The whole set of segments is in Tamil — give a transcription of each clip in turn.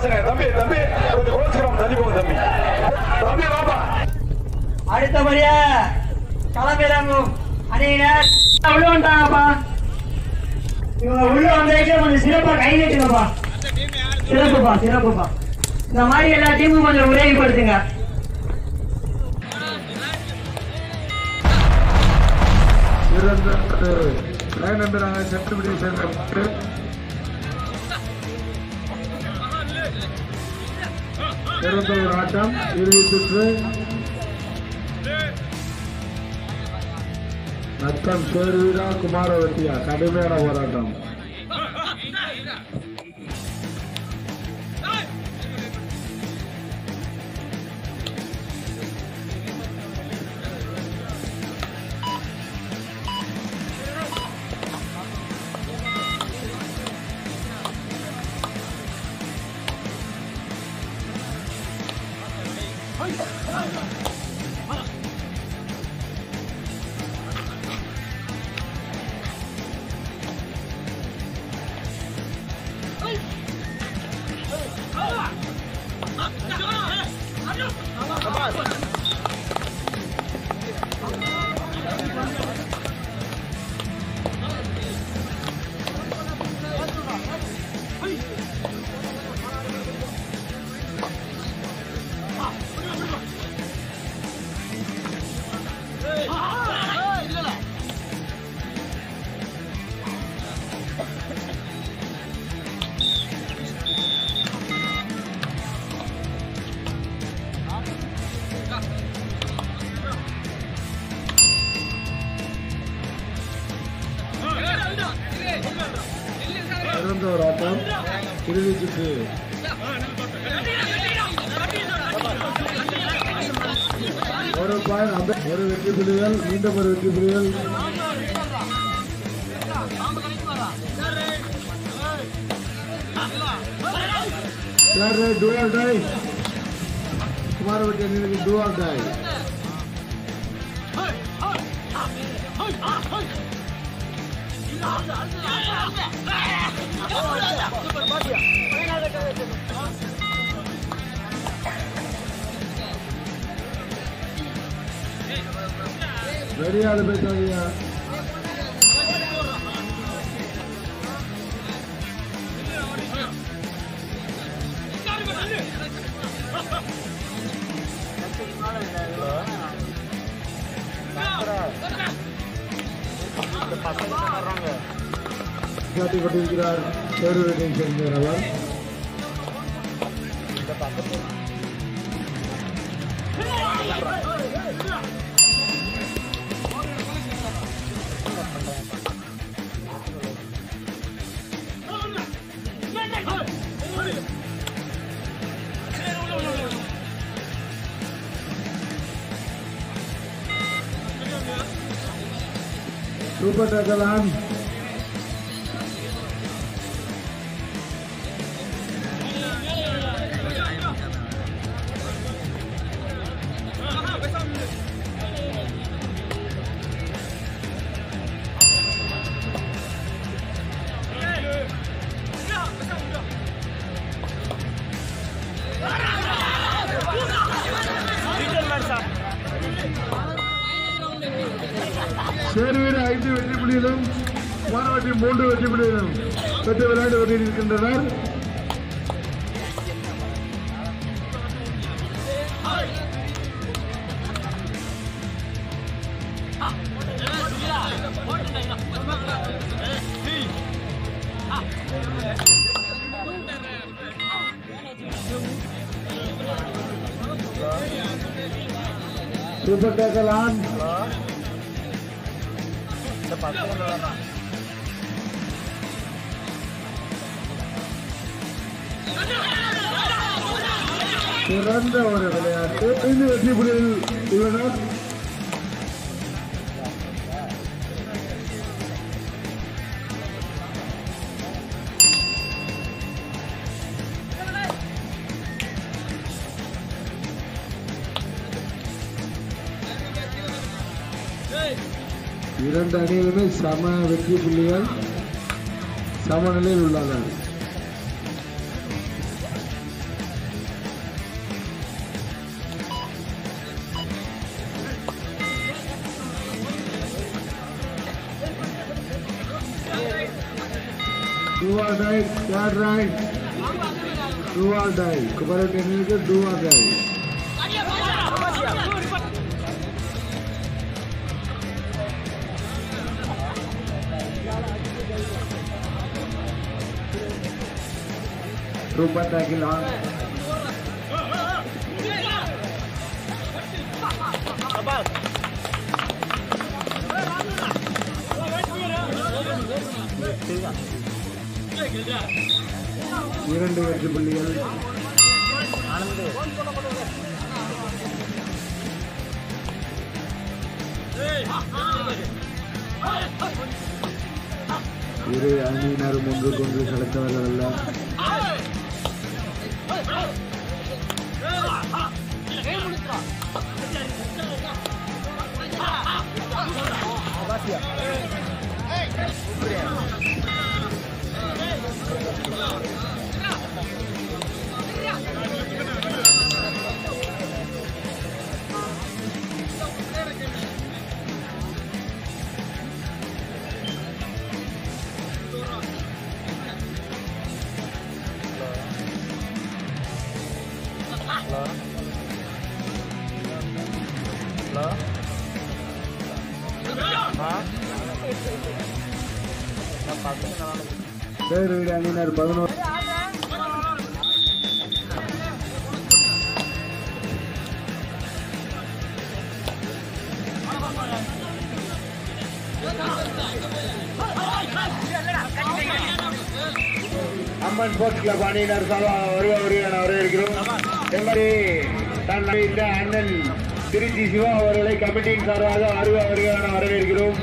பசங்க தம்பி தம்பி கொஞ்சம் கோச்சுக்கிறோம் தள்ளி போங்க தம்பி தம்பி வாப்பா அடுத்தபடியா களமிறங்கும் அணியினர் உள்ள வந்துட்டாங்கப்பா இவங்க உள்ள வந்ததுக்கே கொஞ்சம் சிறப்பா கை நீட்டுங்கப்பா சிறப்புப்பா சிறப்புப்பா இந்த மாதிரி எல்லா டீமும் கொஞ்சம் உதவிப்படுத்துங்க இரண்டு லைன் நம்பராக சென்றுபிடி சேர்ந்த சிறந்த ஒரு ஆட்டம் இறுதி சுற்று நத்தம் சேர்வீரா குமாரவத்தியா கடுமையான போராட்டம் சிறந்த ஒரு ஆட்டம் இறுதி சுற்று ஒரு பாயிண்ட் அந்த ஒரு வெற்றி புலிகள் மீண்டும் ஒரு வெற்றி புலிகள் டூ ஆர் டை குமாரவட்டி அணியினருக்கு டூ ஆர் டை ரெடியாடு பேசாதீங்க காட்டிக் கொண்டிருக்கிறார் பேரூரை சேர்ந்தவர் அவர் சூப்பர் டேக்கலான் சேர்வீடு ஐந்து வெற்றி புள்ளிகளும் மாணவற்றி மூன்று வெற்றி புள்ளிகளும் பெற்று விளையாண்டு கொண்டிருக்கின்றனர் சூப்பர் டேக்கல் ஆன் சிறந்த ஒரு விளையாட்டு ஐந்து வெற்றி புள்ளிகள் உள்ளனர் இரண்டு அணிகளுமே சம வெற்றி புள்ளிகள் சமநிலையில் உள்ளனர் do or die third raid do or die குபரட் எண்ணிக்கு do or die Trooper tackle on. இரண்டு வெற்றி புள்ளிகள் இரு அணியினரும் ஒன்றுக்கொன்று செலுத்தவர்கள் அல்ல பேர் வீடு அணியினர் பதினோரு அம்மன் ஸ்போர்ட்ஸ் கிளப் அணியினர் சார்பாக வருவ வருகிறான வரவேற்கிறோம் செம்மறி தன் இந்த அண்ணன் திருச்சி சிவா அவர்களை கமிட்டியின் சார்பாக வருவ வருகிறான வரவேற்கிறோம்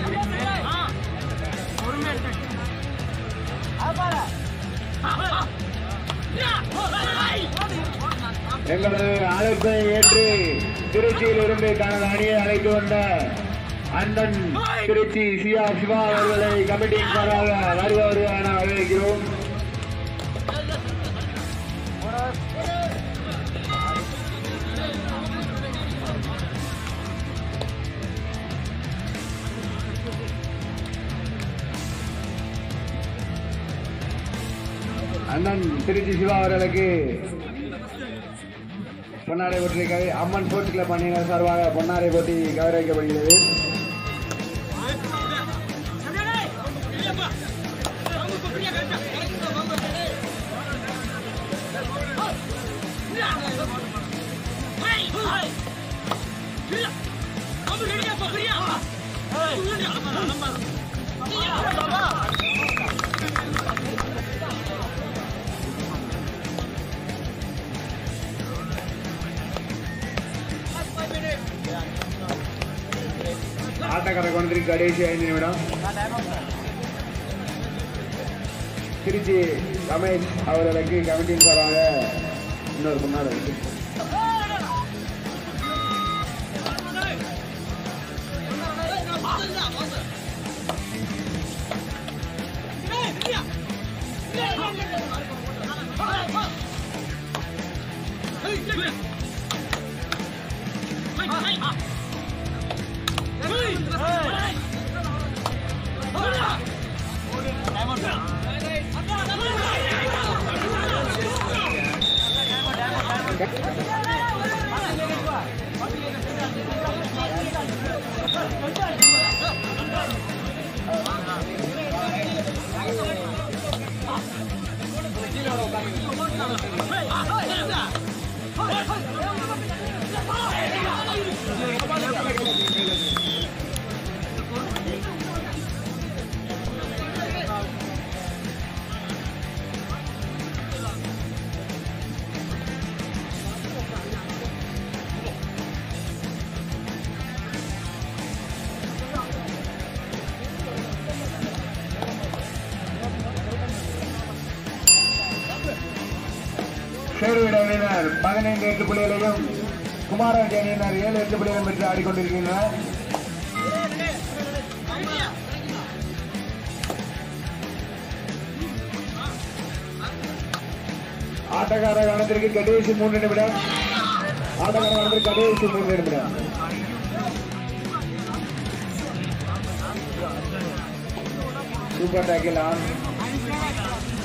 எங்களது அழைப்பை ஏற்று திருச்சியில் இருந்து தனது அணியை அழைத்து வந்த அண்ணன் திருச்சி சியா சிவா அவர்களை கமிட்டியின் சார்பாக வருவ வருவான வரவேற்கிறோம் அண்ணன் திருச்சி சிவா அவர்களுக்கு பொன்னாடை போட்டி கவி- அம்மன் ஸ்போர்ட்ஸ் கிளப் அணியினர் சார்பாக பொன்னாடை போட்டி கௌரவிக்கப்படுகிறது ஆட்டக்கார கொண்டதுக்கு கடைசி ஐந்து நிமிடம் திருச்சி ரமேஷ் அவர்களுக்கு கமிட்டியின் சார்பாக இன்னொரு முன்னாடி இருக்கு சேர்விட அணியினர் பதினைந்து எட்டு புள்ளிகளையும் குமாரவண்டி அணியினர் ஏழு எட்டு புள்ளிகளும் பெற்று ஆடிக்கொண்டிருக்கின்றனர் ஆட்டக்கார கணத்திற்கு கடைசி மூன்று நிமிடம் ஆட்டக்கார கணத்திற்கு கடைசி மூன்று நிமிடம் சூப்பர் டேக்கில் ஆன்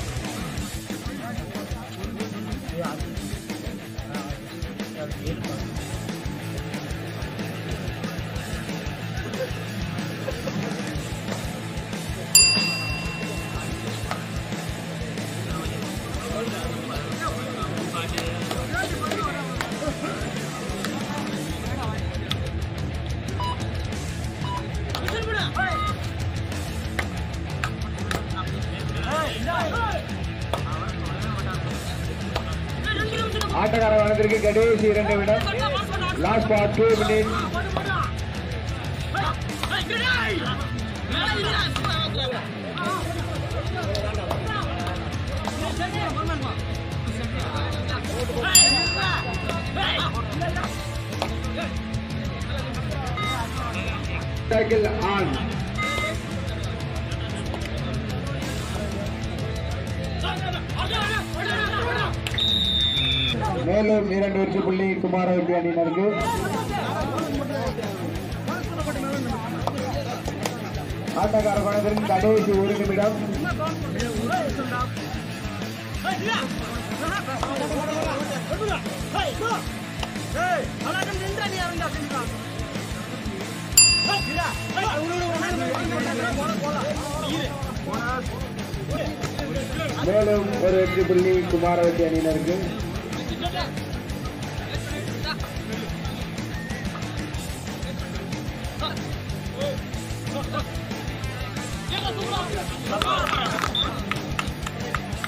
ஆட்டக்கார வனத்திற்கு கடைசி இரண்டு நிமிடம் last for two minutes tackle on. மேலும் இரண்டு வெற்றி புள்ளி குமாரவெட்டி அணியினருக்கு ஆட்டக்கார குணத்திற்கு கடைசி ஒரு நிமிடம் மேலும் ஒரு வெற்றி புள்ளி குமாரவெட்டி அணியினருக்கு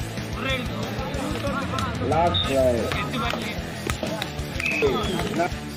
லாஸ்ட்